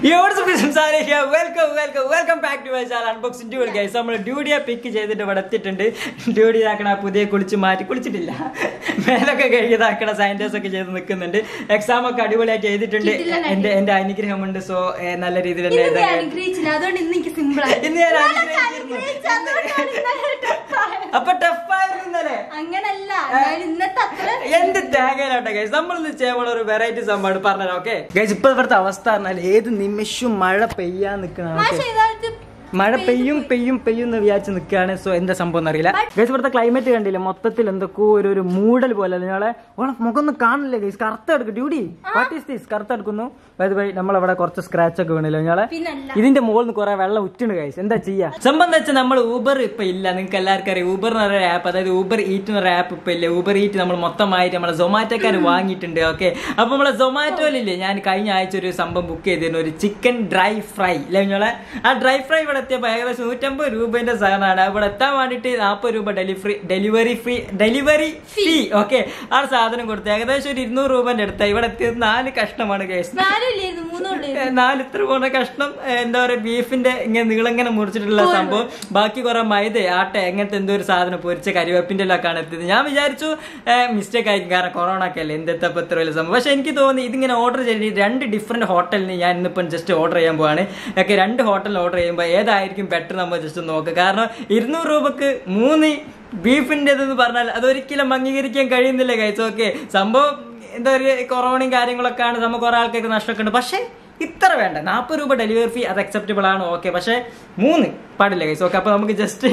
Welcome welcome welcome back to my channel unboxing dude guys നമ്മൾ ഡ്യൂഡിയെ പിക്ക് ചെയ്തിട്ട് ഇവിടെ എത്തിയിട്ടുണ്ട് ഡ്യൂഡി ഇതാക്കണ പുതിയ കുളിച്ച് മാറ്റി കുളിച്ചിട്ടില്ല മേലൊക്കെ കഴുകിയതാക്കണ സയന്റിസ്റ്റ് ഒക്കെ ചെയ്ത് നിൽക്കുന്നുണ്ട് എക്സാം ഒക്കെ അടിപൊളിയായിട്ട് എഴുതിയിട്ടുണ്ട് എന്റെ എന്റെ അനുഗ്രഹമുണ്ട് സോ നല്ല രീതിയിൽ തന്നെ ഇന്ന് ഞാൻ എഴുതാൻ അനുഗ്രഹിച്ചില്ല അതുകൊണ്ട് ഇന്ന് എനിക്ക് സിമ്പിൾ ഇന്ന് ഞാൻ അനുഗ്രഹിച്ചിരുന്നു. അപ്പൊ ടഫായിരുന്നു ഇന്നലെ അങ്ങനല്ല ഞാൻ ഇന്നത്തെ അത്ര എന്ത് തേങ്ങയിലാട്ടെ ഗൈസ് നമ്മൾ ഇന്ന് ചെയ്യുമ്പോൾ ഒരു വെറൈറ്റി സംഭവമാണ് പറഞ്ഞത് ഓക്കെ ഗൈസ് ഇപ്പൊ ഇവിടുത്തെ അവസ്ഥ പറഞ്ഞാൽ ഏത് നിമിഷവും മഴ പെയ്യാൻ നിൽക്കണം മാഷ് ഇതായിട്ട് മഴ പെയ്യും പെയ്യും പെയ്യും എന്ന് വിചാരിച്ച് നിൽക്കുകയാണ് സോ എന്താ സംഭവം എന്നറിയില്ല ഗൈസ് ഇവിടുത്തെ ക്ലൈമറ്റ് കണ്ടില്ല മൊത്തത്തിൽ എന്തൊക്കെയോ ഒരു ഒരു മൂടൽ പോലെ ഞങ്ങളെ ഓളെ മുഖം ഒന്നും കാണില്ല ഗൈസ് കറുത്ത എടുക്കും ഡ്യൂട്ടി വാട്ട് ഈസ് ദീസ് കറുത്ത എടുക്കുന്നു ബൈ നമ്മളവിടെ കുറച്ച് സ്ക്രാച്ച് ഒക്കെ വീണില്ല ഞങ്ങളെ പിന്നല്ല ഇതിന്റെ മുകളിൽ നിന്ന് കുറെ വെള്ളം ഉറ്റുണ്ട് ഗൈസ് എന്താ ചെയ്യാ സംഭവം എന്താ വെച്ചാൽ നമ്മൾ ഊബർ ഇപ്പൊ ഇല്ല നിങ്ങൾക്ക് എല്ലാവർക്കും അറിയാം ഊബർ എന്ന് പറയുന്ന ആപ്പ് അതായത് ഊബർ ഈറ്റ് എന്ന് പറയുന്ന ആപ്പ് ഇപ്പൊ ഇല്ല ഊബർ ഈറ്റ് നമ്മൾ മൊത്തമായിട്ട് നമ്മളെ സൊമാറ്റോക്കാർ വാങ്ങിയിട്ടുണ്ട് ഓക്കെ അപ്പൊ നമ്മളെ സൊമാറ്റോയിലില്ലേ ഞാൻ കഴിഞ്ഞ ആഴ്ച ഒരു സംഭവം ബുക്ക് ചെയ്തിരുന്നു ഒരു ചിക്കൻ ഡ്രൈ ഫ്രൈ അല്ലെ ഞങ്ങളെ ആ ഡ്രൈ ഫ്രൈ ഇവിടെ എത്തിയപ്പോൾ ഏകദേശം നൂറ്റമ്പത് രൂപന്റെ സാധനമാണ് ഇവിടെ എത്താൻ വേണ്ടിയിട്ട് നാൽപ്പത് രൂപ delivery delivery free delivery fee okay ആ സാധനം കൊടുത്തു ഏകദേശം ഒരു ഇരുന്നൂറ് രൂപന്റെ അടുത്ത ഇവിടെ എത്തിയത് നാല് കഷ്ണമാണ് കേസ് നാലും ഇല്ലായിരുന്നു മൂന്നും ഉണ്ടായിരുന്നു ഏ, നാല് ഇത്ര പോണ കഷ്ണം ഏ, എന്താ പറയാ ബീഫിന്റെ ഇങ്ങനെ നീളങ്ങനെ മുറിച്ചിട്ടുള്ള സംഭവം ബാക്കി കുറെ മൈദ ആട്ടെ എങ്ങനത്തെ എന്തോ ഒരു സാധനം പൊരിച്ച കരിവേപ്പിന്റെ എല്ലാം ആണ് എത്തിയത് ഞാൻ വിചാരിച്ചു മിസ്റ്റേക്ക് ആയിരിക്കും കാരണം കൊറോണ ഒക്കെ അല്ലേ എന്തെത്താ ഇപ്പൊ ഇത്ര വലിയ സംഭവം പക്ഷെ എനിക്ക് തോന്നി ഇതിങ്ങനെ ഓർഡർ ചെയ്തിട്ട് രണ്ട് ഡിഫറെന്റ് ഹോട്ടലിന് ഞാൻ ഇന്നിപ്പം ജസ്റ്റ് ഓർഡർ ചെയ്യാൻ പോവാണ് ഒക്കെ രണ്ട് ഹോട്ടലിൽ ഓർഡർ ചെയ്യുമ്പോൾ ഏതായിരിക്കും ബെറ്റർ നമ്മൾ ജസ്റ്റ് നോക്കുക കാരണം ഇരുന്നൂറ് രൂപക്ക് മൂന്ന് ബീഫിൻ്റെതെന്ന് പറഞ്ഞാൽ അതൊരിക്കലും അംഗീകരിക്കാൻ കഴിയുന്നില്ല കൈസ് ഓക്കെ സംഭവം എന്താ പറയുക കൊറോണയും കാര്യങ്ങളൊക്കെ ആണ് നമുക്ക് കുറെ ആൾക്കാർക്ക് നഷ്ടമൊക്കെ ഉണ്ട് പക്ഷേ ഇത്ര വേണ്ട നാൽപ്പത് രൂപ ഡെലിവറി ഫീ അത് അക്സെപ്റ്റബിൾ ആണ് ഓക്കെ പക്ഷേ മൂന്ന് പാടില്ല കൈസ് ഓക്കെ അപ്പൊ നമുക്ക് ജസ്റ്റ്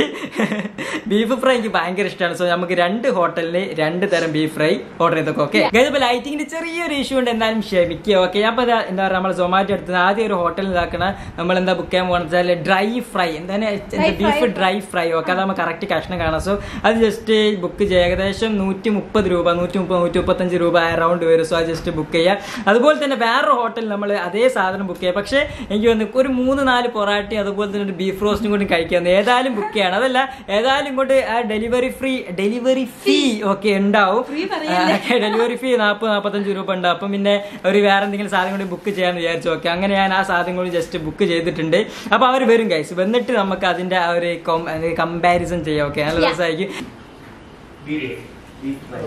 ബീഫ് ഫ്രൈ എനിക്ക് ഭയങ്കര ഇഷ്ടമാണ് സോ നമുക്ക് രണ്ട് ഹോട്ടലിന് രണ്ട് തരം ബീഫ് ഫ്രൈ ഓർഡർ ചെയ്തൊക്കെ ഓക്കെ ഇപ്പൊ ലൈറ്റിങ്ങിന്റെ ചെറിയൊരു ഇഷ്യൂ ഉണ്ട് എന്തായാലും ക്ഷമിക്കുക ഓക്കെ അപ്പൊ ദാ എന്താ പറയുക നമ്മൾ സൊമാറ്റോ എടുത്തത് ആദ്യം ഒരു ഹോട്ടലിൽ ഇതാക്കണ നമ്മൾ എന്താ ബുക്ക് ചെയ്യാൻ പോകുന്നത് വെച്ചാൽ ഡ്രൈ ഫ്രൈ എന്താണ് ബീഫ് ഡ്രൈ ഫ്രൈ ഓക്കെ അത് നമ്മൾ കറക്റ്റ് കഷ്ണം കാണാം സോ അത് ജസ്റ്റ് ബുക്ക് ചെയ്യുക ഏകദേശം നൂറ്റി മുപ്പത് രൂപ നൂറ്റി മുപ്പത് നൂറ്റി മുപ്പത്തഞ്ച് രൂപ അറൗണ്ട് വരും സോ അത് ജസ്റ്റ് ബുക്ക് ചെയ്യുക അതുപോലെ തന്നെ വേറൊരു ഹോട്ടലിൽ നമ്മൾ അതേ സാധനം ബുക്ക് ചെയ്യുക പക്ഷേ എനിക്ക് വന്ന് ഒരു മൂന്ന് നാല് പൊറാട്ടി അതുപോലെ തന്നെ ഒരു ബീഫ് റോസ്റ്റും കൂടി കഴിക്കാൻ ഏതായാലും ബുക്ക് ചെയ്യണം അതല്ല ഏതായാലും ഇങ്ങോട്ട് ആ ഡെലിവറി ഫ്രീ ഡെലിവറി ഫീ ഒക്കെ ഉണ്ടാവും Free പറയല്ലേ? ഡെലിവറി ഫീ നാൽപ്പത് നാൽപ്പത്തഞ്ച് രൂപ ഉണ്ട് അപ്പം പിന്നെ ഒരു വേറെ എന്തെങ്കിലും സാധനം കൂടി ബുക്ക് ചെയ്യാന്ന് വിചാരിച്ചു ഓക്കെ അങ്ങനെ ഞാൻ ആ സാധനം കൂടി ജസ്റ്റ് ബുക്ക് ചെയ്തിട്ടുണ്ട് അപ്പൊ അവർ വരും ഗൈസ് വന്നിട്ട് നമുക്ക് അതിന്റെ ആ ഒരു കമ്പാരിസൺ ചെയ്യാം ഓക്കെ നല്ല Yeah. രസമായിരിക്കും Video. Beef fry.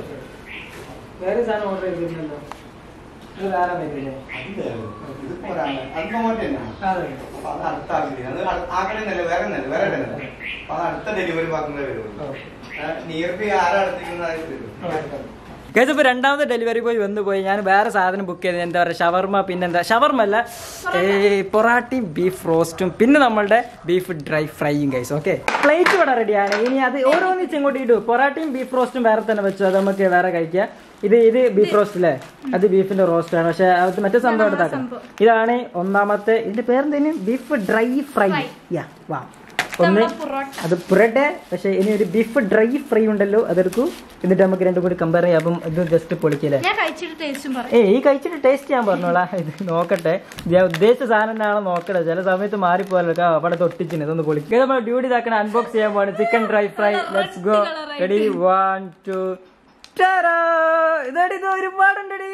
വേറെ സാധനം ഓർഡർ ചെയ്തിട്ടുണ്ടല്ലോ ഇത് വേറെ വരുന്നില്ലേ അതിന്റെ ഇത് പോരാ. അത് അങ്ങോട്ട് തന്നെ. അപ്പൊ അത് അടുത്ത ആൾക്ക് അത് അടു- ആ കടയിൽ വേറെ ഒന്നല്ല, വേറെ കടയിൽ നിന്നല്ല. അപ്പൊ അത് അടുത്ത ഡെലിവറി പാർട്ട്ണറെ വരുള്ളൂ നിയർ ബൈ ആരാ അടുത്തിരിക്കുന്നത് അത് വരും ഗൈസ് ഇപ്പൊ രണ്ടാമത്തെ ഡെലിവറി ബോയ് വന്നു പോയി ഞാൻ വേറെ സാധനം ബുക്ക് ചെയ്തത് എന്താ പറയുക ഷവർമ പിന്നെന്താ ഷവർമ അല്ല ഏ, പൊറാട്ടയും ബീഫ് റോസ്റ്റും പിന്നെ നമ്മളുടെ ബീഫ് ഡ്രൈ ഫ്രൈയും ഗൈസ് ഓക്കെ പ്ലേറ്റ് ഇവിടെ റെഡിയാണ് ഇനി അത് ഓരോന്നിച്ച് ഇങ്ങോട്ട് ഇടൂ പൊറാട്ടയും ബീഫ് റോസ്റ്റും വേറെ തന്നെ വെച്ചു അത് നമുക്ക് വേറെ കഴിക്കാം ഇത് ഇത് ബീഫ് റോസ്റ്റ് അല്ലേ അത് ബീഫിന്റെ റോസ്റ്റ് ആണ് പക്ഷെ അത് മറ്റേ സംഭവം എടുത്താക്കാം ഇതാണ് ഒന്നാമത്തെ ഇതിന്റെ പേരെന്തേനും ബീഫ് ഡ്രൈ ഫ്രൈ യാ വാ ഒന്ന് നമ്മളെ പൊറോട്ട. അത് പുരട്ടെ പക്ഷെ ഇനി ഒരു ബീഫ് ഡ്രൈ ഫ്രൈ ഉണ്ടല്ലോ അതെടുക്കൂ എന്നിട്ട് നമുക്ക് രണ്ടും കൂടി കമ്പയർ ചെയ്യാം അപ്പം ഇത് ജസ്റ്റ് പൊളിക്കല്ലേ ഞാൻ കഴിച്ചിട്ട് ടേസ്റ്റും പറയാം ഏ ഈ കഴിച്ചിട്ട് ടേസ്റ്റ് ചെയ്യാൻ പറഞ്ഞോളാം ഇത് നോക്കട്ടെ ഞാൻ ഉദ്ദേശിച്ച സാധനം തന്നെയാണോ നോക്കട്ടെ ചില സമയത്ത് മാറിപ്പോയല്ലോ അവിടെ തൊട്ടിച്ചിന് ഇതൊന്ന് പൊളിക്കുക നമ്മൾ ഡ്യൂട്ടി ഇതാക്കണം അൺബോക്സ് ചെയ്യാൻ പോവാണ് chicken dry fry let's go colour ready one two ഇതടി ഇത് ഒരുപാടുണ്ടടി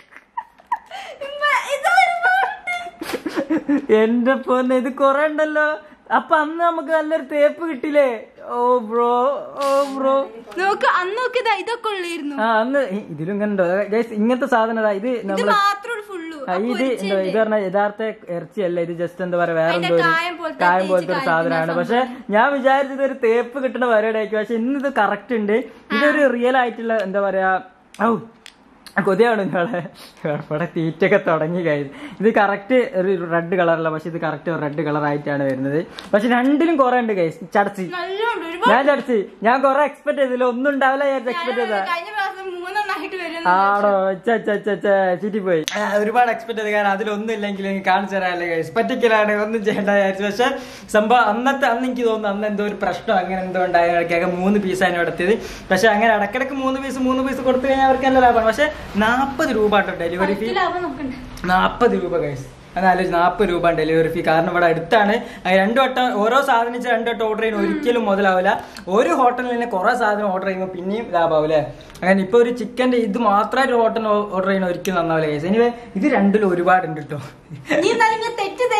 എന്റെ പൊന്നെ ഇത് കൊറേ ഉണ്ടല്ലോ അപ്പൊ അന്ന് നമുക്ക് നല്ലൊരു തേപ്പ് കിട്ടില്ലേ ഓ ബ്രോ ഓ ബ്രോ നോക്ക് അന്ന് നോക്ക് ഇതാ ഇതൊക്കെ ഉള്ളായിരുന്നു ആ അന്ന് ഇ- ഇതിലും ഇങ്ങനെ ഉണ്ടോ Guys, ഇങ്ങനത്തെ സാധനം ഇതാ. ഇത് ഇത് നമ്മള് മാത്രമേ ഫുള്ളു ആ, ഇത് എന്താ ഇത് പറഞ്ഞ യഥാർത്ഥ ഇറച്ചിയല്ല ഇത് ജസ്റ്റ് എന്താ പറയാ വേറെ അതിന്റെ എന്തോ ഒരു കായം പോലത്തെ കായം പോലത്തെ ഒരു തേച്ച് സാധനമാണ് പക്ഷെ ഞാൻ വിചാരിച്ചത് ഒരു തേപ്പ് കിട്ടുന്ന പരിപാടി ആയിരിക്കും പക്ഷെ ഇന്ന് ഇത് കറക്റ്റ് ഉണ്ട് ഇതൊരു റിയൽ ആയിട്ടുള്ള എന്താ പറയാ ഔ കൊതിയാണ് നിങ്ങളെ ഇവിടെ തീറ്റൊക്കെ തുടങ്ങി കഴിഞ്ഞു ഇത് കറക്റ്റ് ഒരു റെഡ് കളറല്ല പക്ഷെ ഇത് കറക്റ്റ് റെഡ് കളർ ആയിട്ടാണ് വരുന്നത് പക്ഷെ രണ്ടിലും കുറെ ഉണ്ട് ഗൈസ് ചടച്ച് നല്ലോണ്ട് ഒരുപാട് ഞാൻ ചടച്ച് ഞാൻ കുറെ എക്സ്പെക്ട് ചെയ്തില്ല ഒന്നും ഉണ്ടാവില്ല ഞാൻ എക്സ്പെക്ട് ചെയ്താ കഴിഞ്ഞ പ്രാവശ്യം മൂന്നെണ്ണായിട്ട് വരും ആടോ ചീറ്റിപ്പോയി ഒരുപാട് എക്സ്പെക്ട് ചെയ്ത് കാരണം അതിലൊന്നും ഇല്ലെങ്കിൽ എനിക്ക് കാണിച്ചു തരാല്ലേ ഗൈസ് പറ്റിക്കലാണ് ഒന്നും ചെയ്യേണ്ട വിചാരിച്ചു പക്ഷെ സംഭവം അന്നത്തെ അന്ന് എനിക്ക് തോന്നുന്നു അന്ന് എന്തോ ഒരു പ്രശ്നം അങ്ങനെ എന്തോ ഉണ്ടായ മൂന്ന് പീസാണ് എടുത്തത് പക്ഷെ അങ്ങനെ ഇടക്കിടക്ക് മൂന്ന് പീസ് മൂന്ന് പീസ് കൊടുത്തു കഴിഞ്ഞാൽ അവർക്ക് നല്ല ലാഭമാണ് പക്ഷെ നാൽപ്പത് രൂപ കേട്ടോ ഡെലിവറി ഫീ ലാഭം നോക്കണ്ടേ നാൽപ്പത് രൂപ ഗൈസ് എന്നാലും നാൽപ്പത് രൂപ ഡെലിവറി ഫീ കാരണം ഇവിടെ അടുത്താണ് ആ രണ്ടു വട്ടം ഓരോ സാധനം വെച്ച് രണ്ടു വട്ടം ഓർഡർ ചെയ്യുന്ന ഒരിക്കലും മുതലാവില്ല ഒരു ഹോട്ടലിൽ തന്നെ കുറെ സാധനം ഓർഡർ ചെയ്യുമ്പോൾ പിന്നെയും ലാഭാവില്ലേ അങ്ങനെ ഇപ്പൊ ഒരു ചിക്കന്റെ ഇത് മാത്രമായിട്ട് ഹോട്ടൽ ഓർഡർ ചെയ്യുന്ന ഒരിക്കലും നന്നാവില്ല ഗൈസ് എനിവേ ഇത് രണ്ടിലും ഒരുപാടുണ്ട് കേട്ടോ നീ എന്നാലും ഇങ്ങനെ തെറ്റ്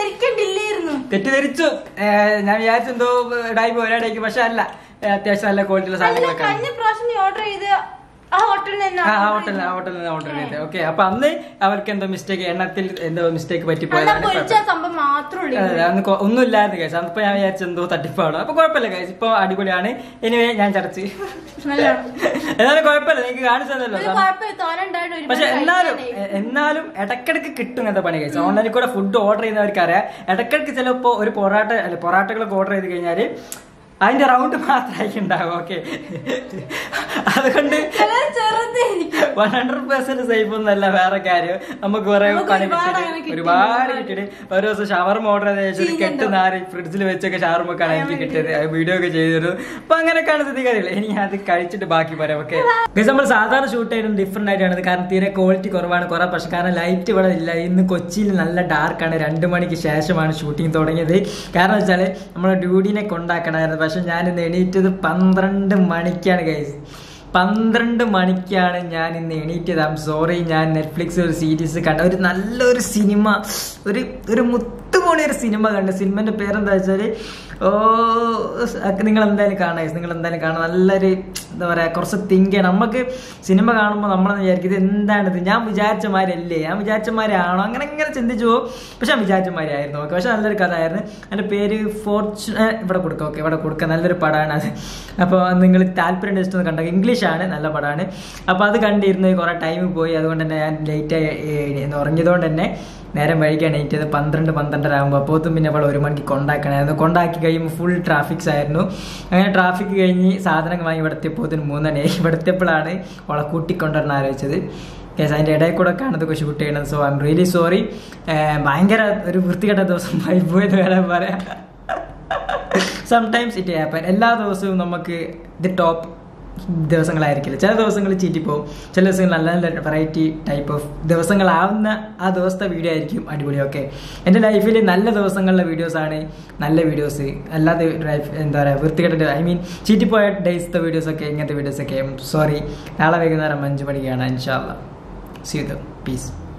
തെറ്റിദ്ധരിച്ചു ഏ, ഞാൻ വിചാരിച്ചു എന്തോ ഡൈവ് ഒരാടേക്ക് പക്ഷെ അല്ല ഏ, അത്യാവശ്യം നല്ല ക്വാളിറ്റിയുള്ള അല്ല സാധനങ്ങളൊക്കെ കഴിഞ്ഞ പ്രാവശ്യം നീ ഓർഡർ ചെയ്ത് ആ ഹോട്ടലിൽ നിന്ന് ആ ഹോട്ടലിൽ ആ ഹോട്ടലിൽ നിന്ന് ഓർഡർ ചെയ്തത് ഓക്കെ അപ്പൊ അന്ന് അവർക്ക് എന്തോ മിസ്റ്റേക്ക് എണ്ണത്തിൽ എന്തോ മിസ്റ്റേക്ക് അന്ന് പറ്റിപ്പോയതാണ് പൊരിച്ച സംഭവം മാത്രമേ അതെ, ഉള്ളൂ അന്ന് കൊ- ഒന്നുമില്ലായിരുന്നു കേസ് അപ്പൊ ഞാൻ വിചാരിച്ചു എന്തോ തട്ടിപ്പാണ് അപ്പൊ കുഴപ്പമില്ല കേസ് ഇപ്പൊ അടിപൊളിയാണ് ഇനി ഞാൻ ചർച്ച നല്ലോണം. എന്നാലും കുഴപ്പമില്ല നിങ്ങൾക്ക് കാണിച്ചു തന്നല്ലോ ഒരു കുഴപ്പമില്ല തോരണ്ടായിട്ട് ഒരുപാട് പക്ഷെ എന്നാലും കഴിക്കാനായി. എ- എന്നാലും ഇടക്കിടക്ക് കിട്ടും അങ്ങനത്തെ പണി കഴിച്ചു ഓൺലൈനിൽ കൂടെ ഫുഡ് ഓർഡർ ചെയ്യുന്നവർക്ക് അറിയാം ഇടക്കിടക്ക് ചിലപ്പോ ഒരു പൊറാട്ട അല്ല പൊറാട്ടകളൊക്കെ ഓർഡർ ചെയ്ത് കഴിഞ്ഞാല് അതിന്റെ റൗണ്ട് മാത്രമായിരിക്കും ഉണ്ടാവും ഓക്കെ അതുകൊണ്ട് ചിലത് ചെറുതായിരിക്കും. വൺ ഹൺഡ്രഡ് പെർസെന്റ് സേഫ് ഒന്നല്ല വേറെ കാര്യം നമുക്ക് കുറെ നമുക്ക് പണി ഒരുപാട് കിട്ടിയിട്ട് അങ്ങനെ കിട്ടി. ഒരുപാട് കിട്ടിയിട്ട് ഒരു ദിവസം ഷവർമ ഓർഡർ ചെയ്ത ശേഷം ഒരു ചീഞ്ഞ കെട്ട് നാരി ഫ്രിഡ്ജിൽ വെച്ചൊക്കെ ഷവർമക്കാണ് എനിക്ക് കിട്ടിയത് വീഡിയോ ഒക്കെ ചെയ്തിരുന്നു അപ്പൊ അങ്ങനെയൊക്കെയാണ് സ്ഥിതികാര്യമില്ല ഇനി ഞാൻ അത് കഴിച്ചിട്ട് ബാക്കി പറയാം ഓക്കെ നമ്മൾ സാധാരണ ഷൂട്ട് ചെയ്യുന്നത് ഡിഫറെന്റ് ആയിട്ടാണ് ഇത് കാരണം തീരെ ക്വാളിറ്റി കുറവാണ് കുറെ പക്ഷെ കാരണം ലൈറ്റ് ഇവിടെ ഇല്ല ഇന്ന് കൊച്ചിയിൽ നല്ല ഡാർക്കാണ് രണ്ട് മണിക്ക് ശേഷമാണ് ഷൂട്ടിംഗ് തുടങ്ങിയത് കാരണം വെച്ചാൽ നമ്മളെ ഡ്യൂഡിനെ കൊണ്ടാക്കണമായിരുന്നു പക്ഷെ ഞാൻ ഇന്ന് എണീറ്റത് പന്ത്രണ്ട് മണിക്കാണ് കൈസ് പന്ത്രണ്ട് മണിക്കാണ് ഞാൻ ഇന്ന് എണീറ്റത് ഐം സോറി ഞാൻ നെറ്റ്ഫ്ലിക്സ് ഒരു സീരീസ് കണ്ട ഒരു നല്ലൊരു സിനിമ ഒരു ഒരു മുത്തുപോണി ഒരു സിനിമ കണ്ട് സിനിമന്റെ പേരെന്താ വെച്ചാല് ഓ നിങ്ങൾ എന്തായാലും കാണാം നിങ്ങൾ എന്തായാലും കാണാം നല്ലൊരു എന്താ പറയാ കുറച്ച് തിങ്ക് ചെയ്യണം നമുക്ക് സിനിമ കാണുമ്പോൾ നമ്മളെന്ന് വിചാരിക്കും ഇത് എന്താണിത് ഞാൻ വിചാരിച്ച മാതിരല്ലേ ഞാൻ വിചാരിച്ച മാതിരി ആണോ അങ്ങനെ ഇങ്ങനെ ചിന്തിച്ചു പോകും പക്ഷെ ഞാൻ വിചാരിച്ച മാതിരി ആയിരുന്നു ഓക്കെ പക്ഷെ നല്ലൊരു കഥ ആയിരുന്നു എൻ്റെ പേര് ഫോർച്യൂ ഇവിടെ കൊടുക്കാം ഓക്കെ ഇവിടെ കൊടുക്കാം നല്ലൊരു പടമാണ് അത് അപ്പോൾ നിങ്ങൾ താല്പര്യം ജസ്റ്റ് ഒന്ന് കണ്ടോ ഇംഗ്ലീഷാണ് നല്ല പടമാണ് അപ്പോൾ അത് കണ്ടിരുന്ന് കുറേ ടൈം പോയി അതുകൊണ്ട് തന്നെ ഞാൻ ലേറ്റായി ഉറങ്ങിയതുകൊണ്ട് തന്നെ നേരം വൈകിയാണ് എണീറ്റത് പന്ത്രണ്ട് പന്ത്രണ്ടര ആകുമ്പോൾ അപ്പോത്തും പിന്നെ അവൾ ഒരു മണിക്ക് കൊണ്ടാക്കണമായിരുന്നു കൊണ്ടാക്കി കഴിയുമ്പോൾ ഫുൾ ട്രാഫിക്സ് ആയിരുന്നു അങ്ങനെ ട്രാഫിക് കഴിഞ്ഞ് സാധനങ്ങൾ വാങ്ങി ഇവിടെ എത്തിയപ്പോത്തിന് മൂന്നരയായി ഇവിടെ എത്തിയപ്പോഴാണ് അവളെ കൂട്ടിക്കൊണ്ടുവരണം ആലോചിച്ചത് കേസ് അതിൻ്റെ ഇടയിൽ കൂടെ ആണ് ഇതൊക്കെ ഷൂട്ട് ചെയ്യണത് so I'm really sorry ഭയങ്കര ഒരു വൃത്തികെട്ട ദിവസം ആയി പോയെന്ന് വേണം പറയാം സംടൈംസ് ഇറ്റ് ഹാപ്പൻ എല്ലാ ദിവസവും നമുക്ക് ദി ടോപ്പ് ദിവസങ്ങളായിരിക്കില്ല ചില ദിവസങ്ങൾ ചീറ്റിപ്പോവും ചില ദിവസങ്ങൾ നല്ല നല്ല വെറൈറ്റി ടൈപ്പ് ഓഫ് ദിവസങ്ങളാവുന്ന ആ ദിവസത്തെ വീഡിയോ ആയിരിക്കും അടിപൊളി ഓക്കെ എൻ്റെ ലൈഫിൽ നല്ല ദിവസങ്ങളിലെ വീഡിയോസാണ് നല്ല വീഡിയോസ് അല്ലാതെ ലൈഫ് എന്താ പറയുക വൃത്തികെട്ട ഐ മീൻ ചീറ്റിപ്പോയ ഡേയ്സത്തെ വീഡിയോസൊക്കെ ഇങ്ങനത്തെ വീഡിയോസൊക്കെ സോറി നാളെ വൈകുന്നേരം അഞ്ച് മണിക്കാണ് ഇൻഷാല്ല സീ യു പീസ്